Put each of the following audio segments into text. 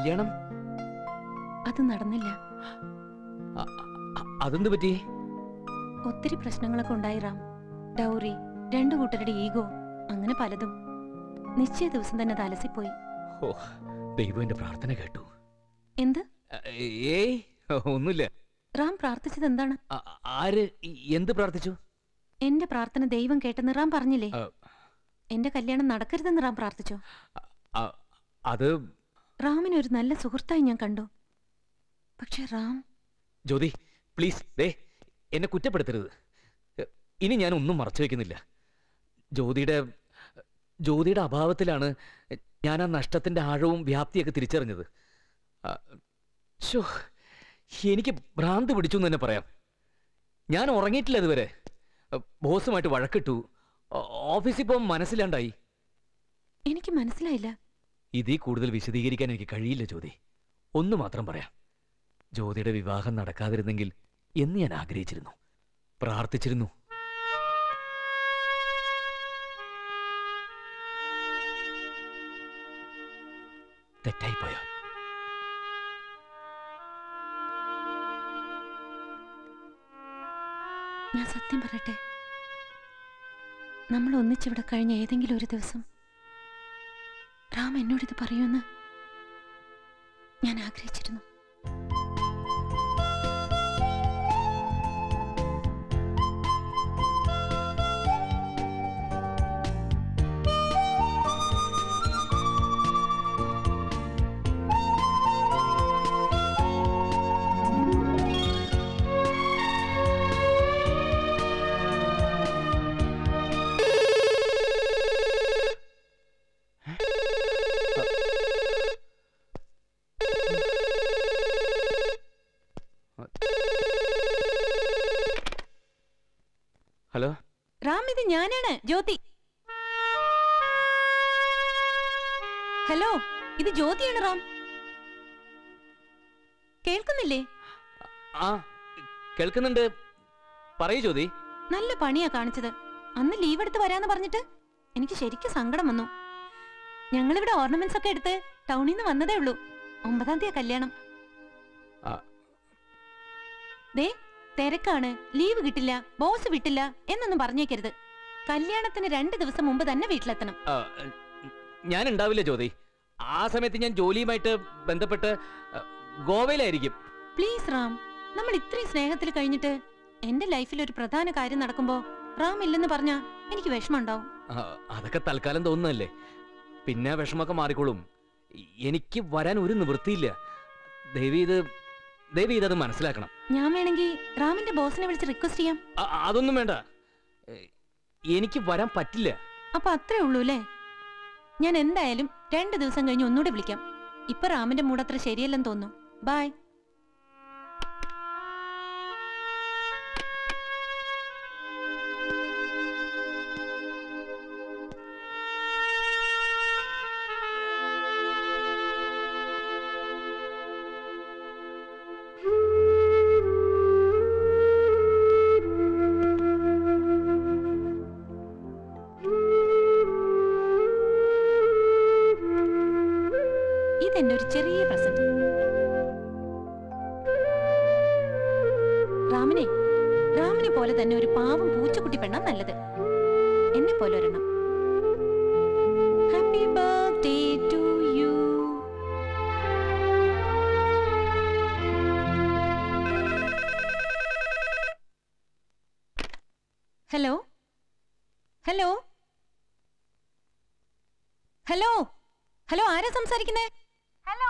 കല്യാണം അത് നടന്നില്ല അ- അ- അതെന്ത് പറ്റി ഒത്തിരി പ്രശ്നങ്ങളൊക്കെ ഉണ്ടായി റാം ഡൗറി രണ്ടു കൂട്ടരുടെ ഈഗോ അങ്ങനെ പലതും നിശ്ചയ ദിവസം തന്നെ തലസിപ്പോയി ഓ ദൈവം എന്റെ പ്രാർത്ഥന കേട്ടു എന്ത് അ, ഏയ് ഒന്നുമില്ല റാം പ്രാർത്ഥിച്ചത് എന്താണ് അ- ആര് ഈ- എന്ത് പ്രാർത്ഥിച്ചു എന്റെ പ്രാർത്ഥന ദൈവം കേട്ടെന്ന് റാം പറഞ്ഞില്ലേ അ, എന്റെ കല്യാണം നടക്കരുതെന്ന് റാം പ്രാർത്ഥിച്ചോ അ- അത് റാമിനെ ഒരു നല്ല സുഹൃത്തായി ഞാൻ കണ്ടു പക്ഷെ റാം ജ്യോതി പ്ലീസ് ദേ എന്നെ കുറ്റപ്പെടുത്തരുത് എ, ഇനി ഞാൻ ഒന്നും മറച്ചു വെക്കുന്നില്ല ജ്യോതിയുടെ ജ്യോതിയുടെ അഭാവത്തിലാണ് ഞാൻ ആ നഷ്ടത്തിന്റെ ആഴവും വ്യാപ്തിയൊക്കെ തിരിച്ചറിഞ്ഞത് ആ, ശ്ശോ, എനിക്ക് ഭ്രാന്ത് പിടിച്ചു എന്ന് തന്നെ പറയാം ഞാൻ ഉറങ്ങിയിട്ടില്ല ഇതുവരെ എ, ബോസുമായിട്ട് വഴക്കിട്ടു ഓ- ഓഫീസിൽ പോകാൻ മനസ്സിലാണ്ടായി എനിക്ക് മനസ്സിലായില്ല ഇതിൽ കൂടുതൽ വിശദീകരിക്കാൻ എനിക്ക് കഴിയില്ല ജ്യോതി ഒന്ന് മാത്രം പറയാം ജ്യോതിയുടെ വിവാഹം നടക്കാതിരുന്നെങ്കിൽ എന്ന് ഞാൻ ആഗ്രഹിച്ചിരുന്നു പ്രാർത്ഥിച്ചിരുന്നു തെറ്റായിപ്പോയോ ഞാൻ സത്യം പറയട്ടെ നമ്മൾ ഒന്നിച്ചിവിടെ കഴിഞ്ഞ ഏതെങ്കിലും ഒരു ദിവസം റാം എന്നോടിത് പറയുമെന്ന് ഞാൻ ആഗ്രഹിച്ചിരുന്നു ഹലോ റാം ഇത് ഞാനാണ് ജ്യോതി ഹലോ ഇത് ജ്യോതിയാണ് റാം കേൾക്കുന്നില്ലേ ആ കേൾക്കുന്നുണ്ട് പറയൂ ജ്യോതി നല്ല പണിയാ കാണിച്ചത് അന്ന് ലീവ് എടുത്ത് വരാന്ന് പറഞ്ഞിട്ട് എനിക്ക് ശരിക്കും സങ്കടം വന്നു ഞങ്ങളിവിടെ ഓർണമെന്റ്സ് ഒക്കെ എടുത്ത് ടൗണിൽ നിന്ന് വന്നതേ ഉള്ളൂ ഒമ്പതാം തീയതി കല്യാണം ആ. ദേ തിരക്കാണ് ലീവ് കിട്ടില്ല ബോസ് വിട്ടില്ല എന്നൊന്നും പറഞ്ഞേക്കരുത് കല്യാണത്തിന് രണ്ട് ദിവസം മുമ്പ് തന്നെ വീട്ടിലെത്തണം ആ, ഞാൻ ഉണ്ടാവില്ല ജ്യോതി ആ സമയത്ത് ഞാൻ ജോലിയുമായിട്ട് ബന്ധപ്പെട്ട് ആ, ഗോവയിലായിരിക്കും പ്ലീസ് റാം നമ്മൾ ഇത്രയും സ്നേഹത്തിൽ കഴിഞ്ഞിട്ട് എന്റെ ലൈഫിൽ ഒരു പ്രധാന കാര്യം നടക്കുമ്പോ റാം ഇല്ലെന്ന് പറഞ്ഞാ എനിക്ക് വിഷമമുണ്ടാവും ആ, അതൊക്കെ തൽക്കാലം തോന്നുന്നല്ലേ പിന്നെ വിഷമൊക്കെ മാറിക്കോളും എ- എനിക്ക് വരാൻ ഒരു നിവൃത്തിയില്ല ദേവി ഇത് ദേവി ഇതത് മനസ്സിലാക്കണം ഞാൻ വേണമെങ്കിൽ റാമിന്റെ ബോസിനെ വിളിച്ച് റിക്വസ്റ്റ് ചെയ്യാം അ- അതൊന്നും വേണ്ട എ, എനിക്ക് വരാൻ പറ്റില്ല അപ്പൊ അത്രേ ഉള്ളൂ അല്ലേ ഞാൻ എന്തായാലും രണ്ട് ദിവസം കഴിഞ്ഞ് ഒന്നുകൂടെ വിളിക്കാം ഇപ്പൊ റാമിന്റെ മൂഡ് അത്ര ശരിയല്ലെന്ന് തോന്നുന്നു ബൈ ഇതെന്റെ ഒരു ചെറിയ പ്രസന്റ് റാമിനെ റാമിനെ പോലെ തന്നെ ഒരു പാവം പൂച്ചക്കുട്ടി പെണ്ണ നല്ലത് എന്നെ പോലെ ഒരെണ്ണം happy birthday to you hello hello hello hello ആരാ സംസാരിക്കുന്നേ ഹലോ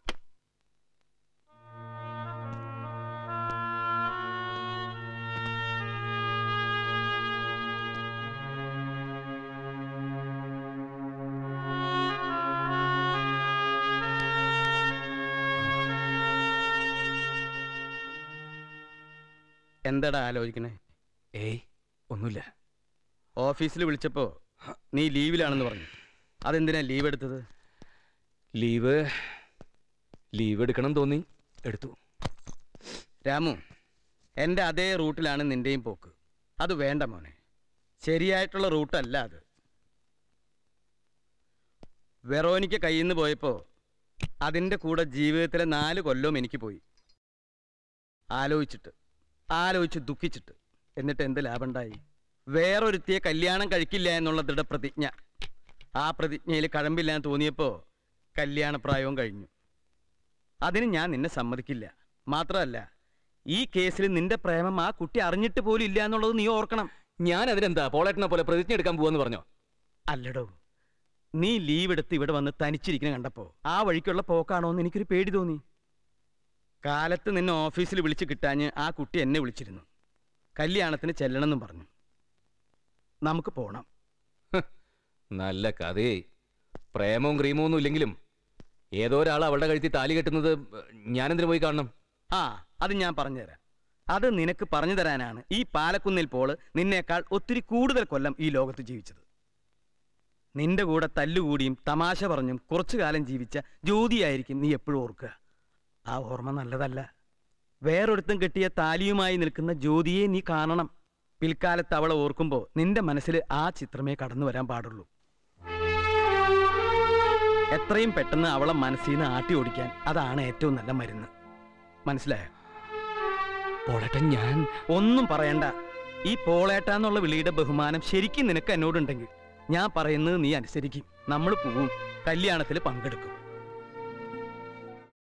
എന്താടാ ആലോചിക്കണേ ഏയ് ഒന്നുമില്ല ഓഫീസിൽ വിളിച്ചപ്പോ നീ ലീവിലാണെന്ന് പറഞ്ഞു അതെന്തിനാ ലീവ് എടുത്തത് ലീവ് ലീവ് എടുക്കണം തോന്നി എടുത്തു രാമു എൻ്റെ അതേ റൂട്ടിലാണ് നിന്റെയും പോക്ക് അത് വേണ്ട മോനെ ശരിയായിട്ടുള്ള റൂട്ടല്ല അത് വെറോനിക്ക കയ്യിൽ നിന്ന് പോയപ്പോൾ അതിൻ്റെ കൂടെ ജീവിതത്തിലെ നാല് കൊല്ലവും എനിക്ക് പോയി ആലോചിച്ചിട്ട് ആലോചിച്ച് ദുഃഖിച്ചിട്ട് എന്നിട്ട് എന്ത് ലാഭമുണ്ടായി വേറൊരുത്തിയെ കല്യാണം കഴിക്കില്ല എന്നുള്ള ദൃഢപ്രതിജ്ഞ ആ പ്രതിജ്ഞയിൽ കഴമ്പില്ലാന്ന് തോന്നിയപ്പോൾ കല്യാണപ്രായവും കഴിഞ്ഞു അതിന് ഞാൻ നിന്നെ സമ്മതിക്കില്ല മാത്രമല്ല ഈ കേസിൽ നിന്റെ പ്രേമം ആ കുട്ടി അറിഞ്ഞിട്ട് പോലും ഇല്ല എന്നുള്ളത് നീ ഓർക്കണം ഞാൻ അതിനെന്താ പോളേട്ടനെ പോലെ പ്രതിജ്ഞ എടുക്കാൻ പോവാന്ന് പറഞ്ഞോ അല്ലടോ നീ ലീവ് എടുത്ത് ഇവിടെ വന്ന് തനിച്ചിരിക്കുന്ന കണ്ടപ്പോ ആ വഴിക്കുള്ള പോക്കാണോ എന്ന് എനിക്കൊരു പേടി തോന്നി കാലത്ത് നിന്നെ ഓഫീസിൽ വിളിച്ച് കിട്ടാഞ്ഞ് ആ കുട്ടി എന്നെ വിളിച്ചിരുന്നു കല്യാണത്തിന് ചെല്ലണമെന്നും പറഞ്ഞു നമുക്ക് പോണം നല്ല കഥയെ പ്രേമവും ക്രീമവും ഒന്നും ഇല്ലെങ്കിലും ഏതോ ഒരാൾ അവളുടെ കഴുത്തി താലി കെട്ടുന്നത് ഞാനെന്തിനു പോയി കാണണം ആ അത് ഞാൻ പറഞ്ഞുതരാം അത് നിനക്ക് പറഞ്ഞു തരാനാണ് ഈ പാലക്കുന്നിൽ പോള് നിന്നേക്കാൾ ഒത്തിരി കൂടുതൽ കൊല്ലം ഈ ലോകത്ത് ജീവിച്ചത് നിന്റെ കൂടെ തല്ലുകൂടിയും തമാശ പറഞ്ഞും കുറച്ചു കാലം ജീവിച്ച ജ്യോതിയായിരിക്കും നീ എപ്പോഴും ഓർക്കുക ആ ഓർമ്മ നല്ലതല്ല വേറൊരുത്തം കെട്ടിയ താലിയുമായി നിൽക്കുന്ന ജ്യോതിയെ നീ കാണണം പിൽക്കാലത്ത് അവളെ ഓർക്കുമ്പോൾ നിന്റെ മനസ്സിൽ ആ ചിത്രമേ കടന്നു വരാൻ പാടുള്ളൂ എത്രയും പെട്ടെന്ന് അവളെ മനസ്സിൽ നിന്ന് ആട്ടി ഓടിക്കാൻ അതാണ് ഏറ്റവും നല്ല മരുന്ന് മനസ്സിലായോ പോളേട്ടൻ ഞാൻ ഒന്നും പറയണ്ട ഈ പോളേട്ട എന്നുള്ള വിളിയുടെ ബഹുമാനം ശരിക്കും നിനക്ക് എന്നോടുണ്ടെങ്കിൽ ഞാൻ പറയുന്നത് നീ അനുസരിക്കും നമ്മൾ പോവും കല്യാണത്തിൽ പങ്കെടുക്കും